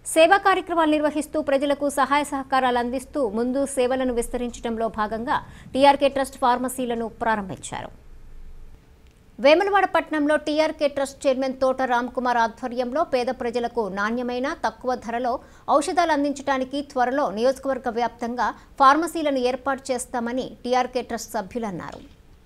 సేవా కార్యక్రమాలు నిర్వహిస్తూ ప్రజలకు సహాయ సహకారాలు అందిస్తూ ముందు సేవలను విస్తరించడంలో భాగంగా టీఆర్కే ట్రస్ట్ ఫార్మసీలను ప్రారంభించారు వేములవాడ పట్టణంలో టీఆర్కే ట్రస్ట్ చైర్మన్ తోట రామ్కుమార్ ఆధ్వర్యంలో పేద ప్రజలకు నాణ్యమైన తక్కువ ధరలో ఔషధాలు అందించడానికి త్వరలో నియోజకవర్గ వ్యాప్తంగా ఫార్మసీలను ఏర్పాటు చేస్తామని టీఆర్కే ట్రస్ట్ సభ్యులు అన్నారు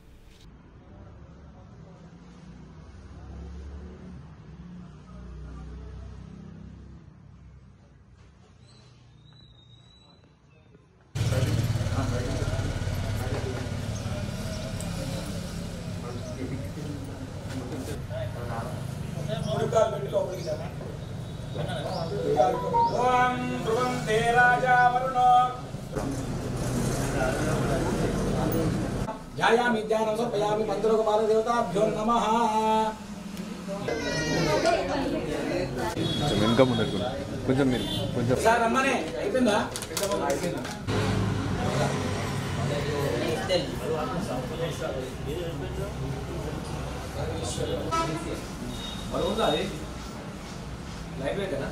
ఓం ధ్రువం తే రాజా వరుణో ధ్యాయామి ధ్యానం సమర్పయామి మంత్రోగపాల దేవతాభ్యో నమః కొంచెం వెనుక ముందరకు కొంచెం మీరు కొంచెం సార్ రమ్మనే అయిపోయిందా మరి ఉందా అది లైవ్ కదా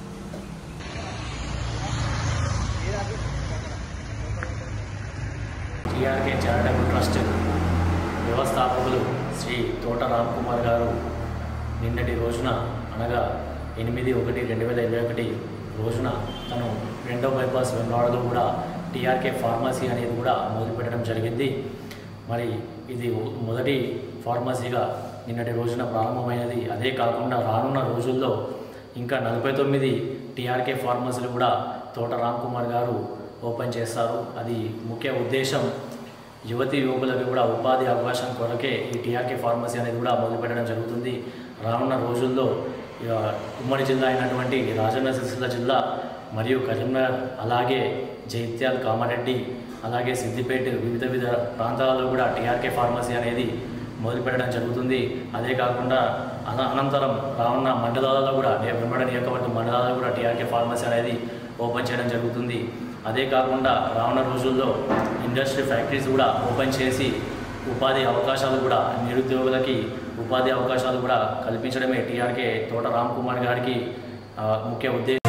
టీఆర్కే చారిటబుల్ ట్రస్ట్ వ్యవస్థాపకులు శ్రీ తోట రామ్ కుమార్ గారు నిన్నటి రోజున అనగా ఎనిమిది ఒకటి రెండు వేల ఇరవై ఒకటి రోజున తను రెండో బైపాస్ వెంబడాడలో కూడా టీఆర్కే ఫార్మసీ అనేది కూడా మొదలుపెట్టడం జరిగింది మరి ఇది మొదటి ఫార్మసీగా నిన్నటి రోజున ప్రారంభమైనది అదే కాకుండా రానున్న రోజుల్లో ఇంకా నలభై తొమ్మిది టీఆర్కే ఫార్మసీలు కూడా తోట రామ్ కుమార్ గారు ఓపెన్ చేస్తారు అది ముఖ్య ఉద్దేశం యువతి యువకులకు కూడా ఉపాధి అవకాశం కొరకే ఈ టీఆర్కే ఫార్మసీ అనేది కూడా మొదలుపెట్టడం జరుగుతుంది రానున్న రోజుల్లో ఇక ఉమ్మడి జిల్లా అయినటువంటి రాజన్న సిరిసిల్ల జిల్లా మరియు కరీంనగర్ అలాగే జైత్యాల్ కామారెడ్డి అలాగే సిద్దిపేట వివిధ వివిధ ప్రాంతాలలో కూడా టీఆర్కే ఫార్మసీ అనేది మొదలుపెట్టడం జరుగుతుంది అదే కాకుండా అన అనంతరం రానున్న మండలాలలో కూడా నే- వెంబడ నియోజకవర్గం మండలాలలో కూడా టీఆర్కే ఫార్మసీ అనేది ఓపెన్ చేయడం జరుగుతుంది అదే కాకుండా రానున్న రోజుల్లో ఇండస్ట్రీ ఫ్యాక్టరీస్ కూడా ఓపెన్ చేసి ఉపాధి అవకాశాలు కూడా నిరుద్యోగులకి ఉపాధి అవకాశాలు కూడా కల్పించడమే టీఆర్కే తోట రామ్ కుమార్ గారికి ఆ, ముఖ్య ఉద్దేశం